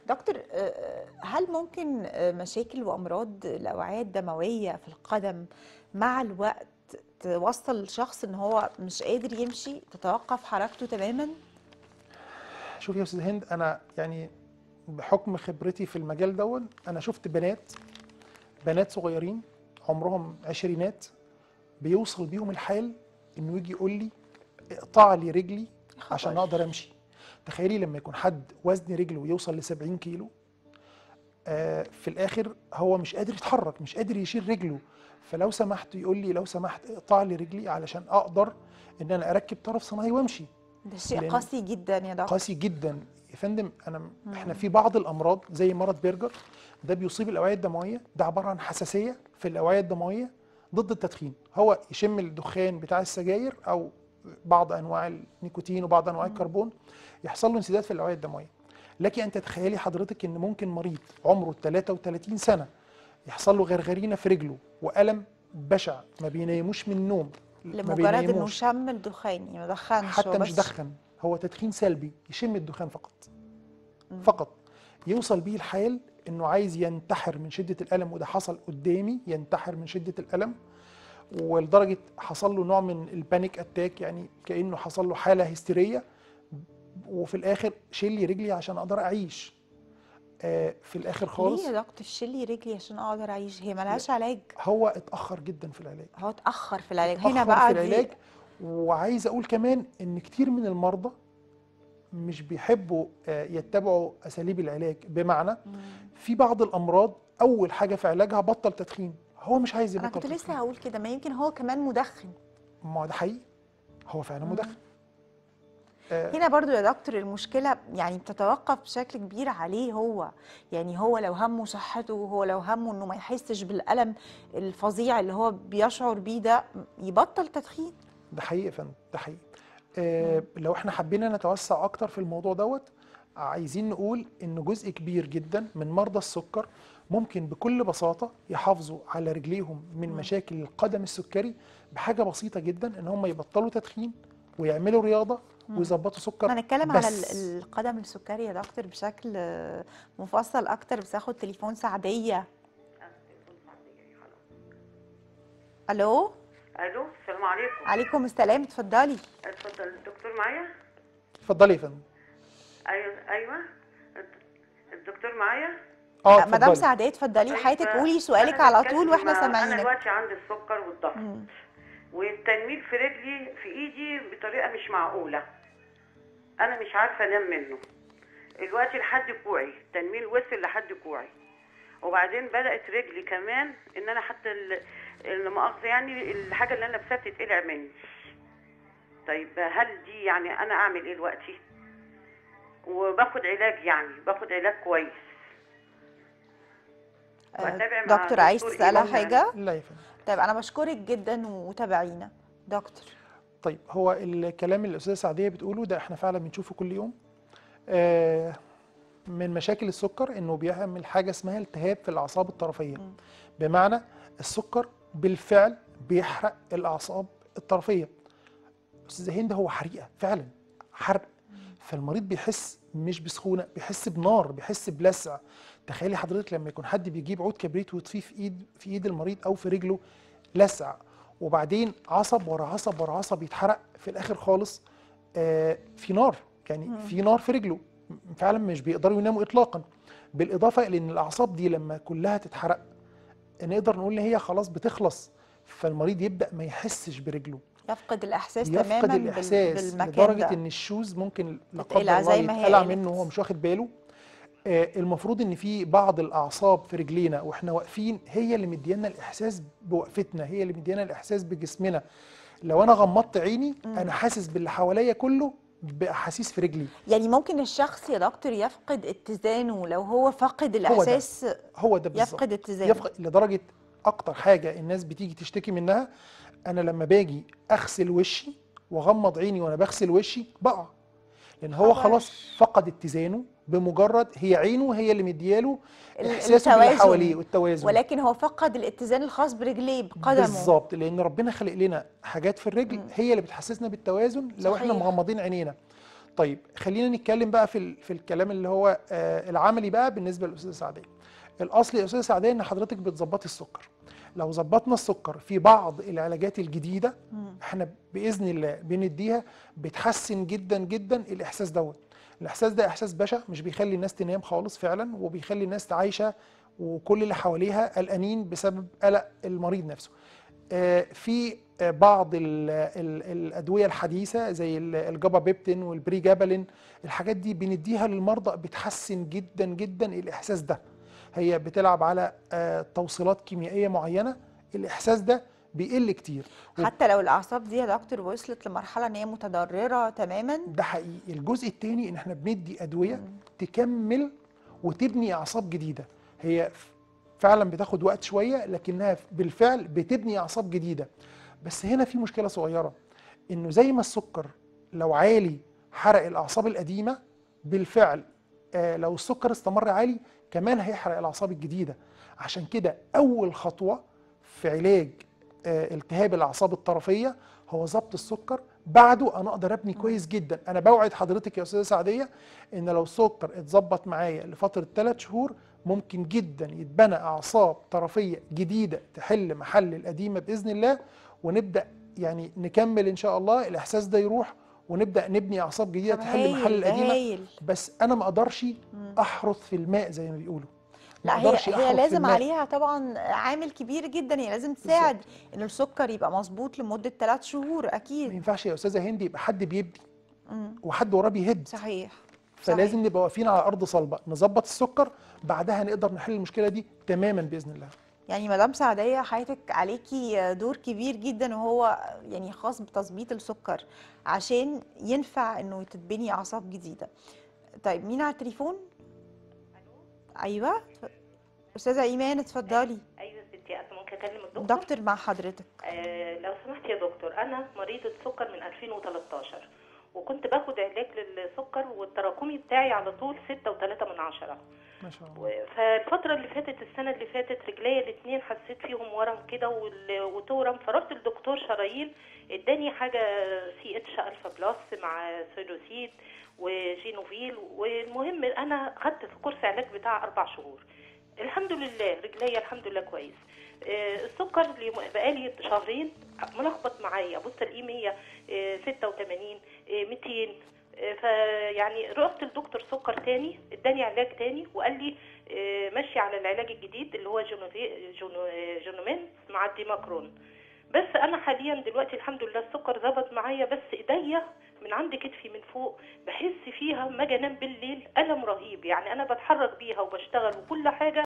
دكتور آه، هل ممكن آه، مشاكل وامراض الاوعيه الدمويه في القدم مع الوقت توصل الشخص ان هو مش قادر يمشي تتوقف حركته تماما شوفي يا استاذ هند انا يعني بحكم خبرتي في المجال دون انا شفت بنات بنات صغيرين عمرهم عشرينات بيوصل بيهم الحال انه يجي يقول لي اقطع لي رجلي خطر. عشان اقدر امشي تخيلي لما يكون حد وزن رجله يوصل ل 70 كيلو آه في الاخر هو مش قادر يتحرك مش قادر يشيل رجله فلو سمحت يقول لي لو سمحت اقطع لي رجلي علشان اقدر ان انا اركب طرف صناعي وامشي ده شيء لأن- قاسي جدا يا دكتور قاسي جدا يا فندم انا احنا في بعض الامراض زي مرض بيرجر ده بيصيب الاوعيه الدمويه ده عباره عن حساسيه في الاوعيه الدمويه ضد التدخين هو يشم الدخان بتاع السجاير او بعض انواع النيكوتين وبعض انواع الكربون يحصل له انسداد في الاوعيه الدمويه لكن انت تخيلي حضرتك ان ممكن مريض عمره 33 سنه يحصل له غرغرينه في رجله والم بشع ما بينيموش من النوم ما لمجرد انه بينيموش. شم الدخان يعني ما دخنش هو حتى مش بس دخن هو تدخين سلبي يشم الدخان فقط فقط يوصل بيه الحال انه عايز ينتحر من شده الالم وده حصل قدامي ينتحر من شده الالم ولدرجه حصل له نوع من البانيك اتاك يعني كانه حصل له حاله هستيريه وفي الاخر شيل لي رجلي عشان اقدر اعيش آه في الاخر خالص ليه يا دكتور شيلي رجلي عشان اقدر اعيش هي ملهاش علاج هو اتاخر جدا في العلاج هو اتاخر في العلاج اتأخر هنا بقى في دي- العلاج وعايز اقول كمان ان كتير من المرضى مش بيحبوا آه، يتبعوا اساليب العلاج بمعنى في بعض الامراض اول حاجه في علاجها بطل تدخين هو مش عايز انا يبطل كنت لسه تدخين هقول كده ما يمكن هو كمان مدخن ما هو ده حقيقي هو فعلا مدخن آه، هنا برضو يا دكتور المشكلة يعني بتتوقف بشكل كبير عليه هو يعني هو لو همه صحته هو لو همه انه ما يحسش بالألم الفظيع اللي هو بيشعر بيه ده يبطل تدخين ده حقيقي يا فندم ده حقيقي آه لو احنا حبينا نتوسع اكتر في الموضوع دوت عايزين نقول ان جزء كبير جدا من مرضى السكر ممكن بكل بساطه يحافظوا على رجليهم من مشاكل القدم السكري بحاجه بسيطه جدا ان هم يبطلوا تدخين ويعملوا رياضه ويظبطوا سكر هنتكلم على بس. ال- القدم السكري يا دكتور بشكل آه، مفصل اكتر بس اخد تليفون سعدية الو الو السلام عليكم عليكم السلام اتفضلي اتفضل الدكتور معايا اتفضلي يا فندم ايوه ايوه الدكتور معايا اه مدام اتفضلي سعدية اتفضلي طيب، حضرتك قولي سؤالك أنا على بتكلم طول واحنا مع- انا سامعينك دلوقتي عندي السكر والضغط مم. والتنميل في رجلي في ايدي بطريقه مش معقوله انا مش عارفه انام منه دلوقتي لحد كوعي التنميل وصل لحد كوعي وبعدين بدات رجلي كمان ان انا حتى ال- المؤاخذه يعني الحاجه اللي انا لابساها تتقلع مني طيب هل دي يعني انا اعمل ايه دلوقتي وباخد علاج يعني باخد علاج كويس وأتابع مع دكتور عايز دكتور تسألها إيمان حاجة؟ لا يا فندم طيب أنا بشكرك جدا وتابعينا دكتور طيب هو الكلام اللي الاستاذه سعديه بتقوله ده احنا فعلا بنشوفه كل يوم آه من مشاكل السكر انه بيعمل حاجه اسمها التهاب في الاعصاب الطرفيه بمعنى السكر بالفعل بيحرق الاعصاب الطرفيه استاذه هند هو حريقه فعلا حرق فالمريض بيحس مش بسخونه بيحس بنار بيحس بلسع تخيلي حضرتك لما يكون حد بيجيب عود كبريت ويطفيه في ايد في ايد المريض او في رجله لسع وبعدين عصب ورا عصب ورا عصب يتحرق في الاخر خالص آه في نار يعني في نار في رجله فعلا مش بيقدروا يناموا اطلاقا بالاضافه لان الاعصاب دي لما كلها تتحرق نقدر نقول ان هي خلاص بتخلص فالمريض يبدا ما يحسش برجله يفقد الإحساس يفقد تماما بال- الاحساس بالمكان لدرجه ده ان الشوز ممكن لا قدر تتقلع الله زي ما هي يتقلع قالت. منه وهو مش واخد باله آه، المفروض ان في بعض الاعصاب في رجلينا واحنا واقفين هي اللي مديانا الاحساس بوقفتنا هي اللي مديانا الاحساس بجسمنا لو انا غمضت عيني انا حاسس باللي حواليا كله باحاسيس في رجلي يعني ممكن الشخص يا دكتور يفقد اتزانه لو هو فقد ده. الإحساس هو ده بالظبط يفقد اتزانه يفقد لدرجه اكتر حاجه الناس بتيجي تشتكي منها انا لما باجي اغسل وشي واغمض عيني وانا بغسل وشي بقع لان هو خبر. خلاص فقد اتزانه بمجرد هي عينه هي اللي مدياله ال- احساسه باللي التوازن. حواليه والتوازن ولكن هو فقد الاتزان الخاص برجليه بقدمه بالظبط لان ربنا خلق لنا حاجات في الرجل هي اللي بتحسسنا بالتوازن لو احنا صحيح. مغمضين عينينا طيب خلينا نتكلم بقى في ال- في الكلام اللي هو آه، العملي بقى بالنسبه للاستاذه سعديه الاصل يا استاذه سعديه ان حضرتك بتظبطي السكر لو ظبطنا السكر في بعض العلاجات الجديده مم. احنا باذن الله بنديها بتحسن جدا جدا الاحساس دوت الاحساس ده احساس بشع مش بيخلي الناس تنام خالص فعلا وبيخلي الناس عايشه وكل اللي حواليها قلقانين بسبب قلق المريض نفسه آه، في آه، بعض ال ال الادويه الحديثه زي ال- الجابابيبتين والبريجابالين الحاجات دي بنديها للمرضى بتحسن جدا جدا الاحساس ده هي بتلعب على آه، توصيلات كيميائيه معينه الاحساس ده بيقل كتير وب- حتى لو الاعصاب دي يا دكتور وصلت لمرحله ان هي متضرره تماما ده حقيقي الجزء الثاني ان احنا بندي ادويه تكمل وتبني اعصاب جديده هي ف- فعلا بتاخد وقت شويه لكنها ف- بالفعل بتبني اعصاب جديده بس هنا في مشكله صغيره انه زي ما السكر لو عالي حرق الاعصاب القديمه بالفعل آه لو السكر استمر عالي كمان هيحرق الاعصاب الجديده عشان كده اول خطوه في علاج آه التهاب الاعصاب الطرفيه هو ضبط السكر بعده انا اقدر ابني كويس جدا انا بوعد حضرتك يا استاذه سعديه ان لو السكر اتظبط معايا لفتره 3 شهور ممكن جدا يتبنى اعصاب طرفيه جديده تحل محل القديمه باذن الله ونبدا يعني نكمل ان شاء الله الاحساس ده يروح ونبدا نبني اعصاب جديده طب تحل محل هايل ده القديمه هايل بس انا ما اقدرش احرث في الماء زي ما بيقولوا ما لا هي أقدرش هي أحرث في لازم الماء. عليها طبعا عامل كبير جدا هي لازم تساعد ان السكر يبقى مظبوط لمده ثلاث شهور ما اكيد ينفعش يا استاذه هند يبقى حد بيبني مم. وحد وراه بيهد صحيح فلازم نبقى واقفين على ارض صلبه نظبط السكر بعدها نقدر نحل المشكله دي تماما باذن الله يعني مدام سعدية حياتك عليكي دور كبير جدا وهو يعني خاص بتظبيط السكر عشان ينفع انه تتبني اعصاب جديدة طيب مين على التليفون ايوه استاذة ايمان اتفضلي ايوه ستي انا ممكن اكلم الدكتور دكتور مع حضرتك آه لو سمحت يا دكتور انا مريضه سكر من 2013 وكنت باخد علاج للسكر والتراكمي بتاعي على طول 6.3 من عشرة ما شاء الله و- فالفترة اللي فاتت السنة اللي فاتت رجليا الاتنين حسيت فيهم ورم كده وال- وتورم فرحت للدكتور شرايين اداني حاجة سي اتش الفا بلس مع سيلوسيد وجينوفيل والمهم انا خدت في كورس علاج بتاع اربع شهور الحمد لله رجليا الحمد لله كويس آه، السكر اللي بقالي شهرين ملخبط معايا بص الاقيه 186 200 آه، فيعني رحت لدكتور سكر تاني اداني علاج تاني وقال لي آه، ماشي على العلاج الجديد اللي هو جونوفي جونو آه، جونومين مع الديماكرون بس انا حاليا دلوقتي الحمد لله السكر ظبط معايا بس ايديا من عند كتفي من فوق بحس فيها ما اجي انام بالليل الم رهيب يعني انا بتحرك بيها وبشتغل وكل حاجه